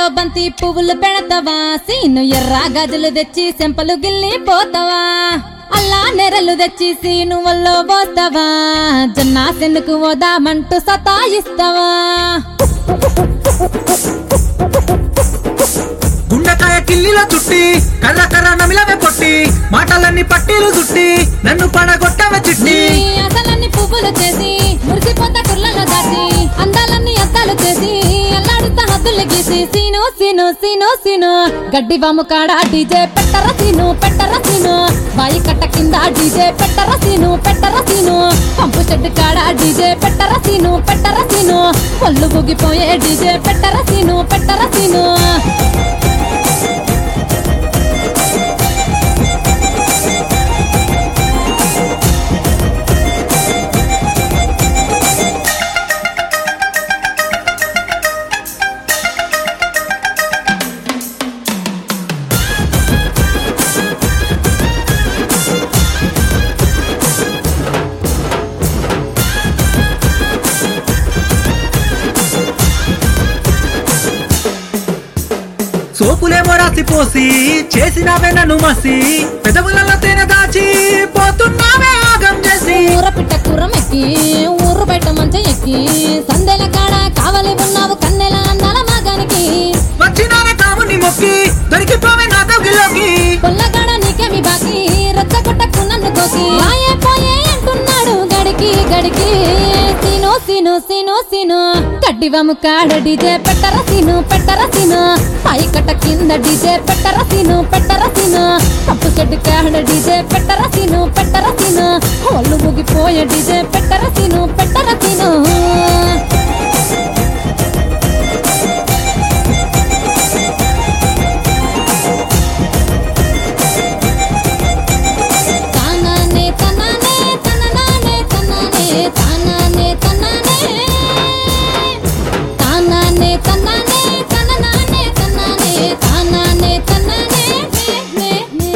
బంతి పువ్వులు పెడతావా సీను ఎర్ర గజలు తెచ్చి సెంపలు గిల్లి పోతావా అల్లా నెరలు తెచ్చి సీను వల్లో పోతావా జొన్న సెన్నుకు ఓదామంటూ సతాయిస్తావా గుండెకాయ కిల్లిలో చుట్టి కర్ర కర్ర నమిలవే కొట్టి మాటలన్నీ పట్టీలు చుట్టి నన్ను పడగొట్టవే చిట్టి నీ అసలన్నీ పువ్వులు చేసి మురిసిపోతా కుర్లలో దాచి అందాలన్నీ అద్దాలు చేసి అల్లాడుతా హద్దులు గీసి సీను సీను సీను సీను గడ్డి వాము కాడ డీజే పెట్టర సీను పెట్టర సీను బాయి కట్ట కింద డీజే పెట్టర సీను పెట్టర సీను పంపు షెడ్ కాడ డీజే పెట్టర సీను పెట్టర సీను ఒళ్ళు ఊగిపోయే డీజే పెట్టర సీను పెట్టర సీను సోపులేమో రాసి పోసి చేసినావే నన్ను మసి పెదవులలో తేనె దాచి పోతున్నావే ఆగం చేసి ఊర పిట్ట కూరం ఎక్కి ఊరు బయట మంచం ఎక్కి సందెల కాడ కావలి ఉన్నావు కన్నెల అందాల మగానికి వచ్చినానే కాముని మొక్కి దొరికిపోవే నా తగిలోకి పొల్లగాడ నీకేమి బాకి రచ్చ కొట్టకు నన్ను కోసి రాయే పోయే అంటున్నాడు గడికి గడికి సీను సీను సీను సీను కడ్డివము కాడ డీజే పెట్టర సీను పెట్టర సీను పై కట్ట కింద డీజే పెట్టర సీను పెట్టర సీను పప్పు చెట్టు కాడ డీజే పెట్టర సీను పెట్టర సీను ఒళ్ళు ముగిపోయే డీజే పెట్టర సీను పెట్టర సీను తానానే తనానే తననానే తనానే తానానే తనానే తానానే తనానే తననానే తనానే తానానే తనానే నే నే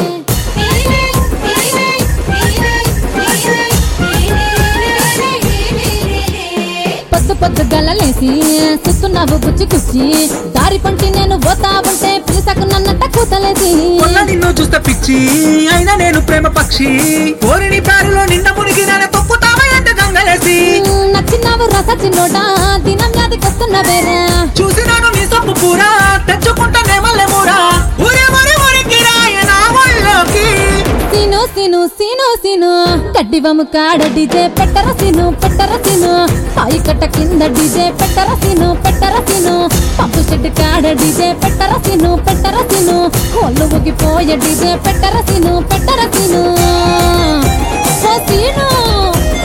పొద్దు పొద్దు గలలేసి సుస్తున్నావు గుచ్చి గుచ్చి దారి పంటి నేను పోతా ఉంటే పిలిసకు నన్నట్ట కూతలేసి మొన్న నిన్ను చూస్తే పిచ్చి అయినా నేను ప్రేమ పక్షి కోరిని పేరులో నిన్న మునిగి నన్ను తొక్కుతావా ఎంత గంగలేసి నచ్చినావు రస చిన్నోడా దినం వ్యాధికొస్తున్న వేరా చూసినాను నీ సొప్పు పూరా తెచ్చుకుంటానే మల్లె మూరా ఊరే ఊరి ఊరికి రాయ నా ఒళ్ళోకి సీను సీను సీను సీను కడ్డివము కాడ డీజే పెట్టర సీను పెట్టర సీను సాయి కట్ట కింద డీజే పెట్టర సీను పెట్టర సీను పంపు షెడ్ కాడ డీజే పెట్టర సీను పెట్టర సీను ఒళ్ళు ఊగిపోయే డీజే పెట్టర సీను పెట్టర సీను ఓ సీను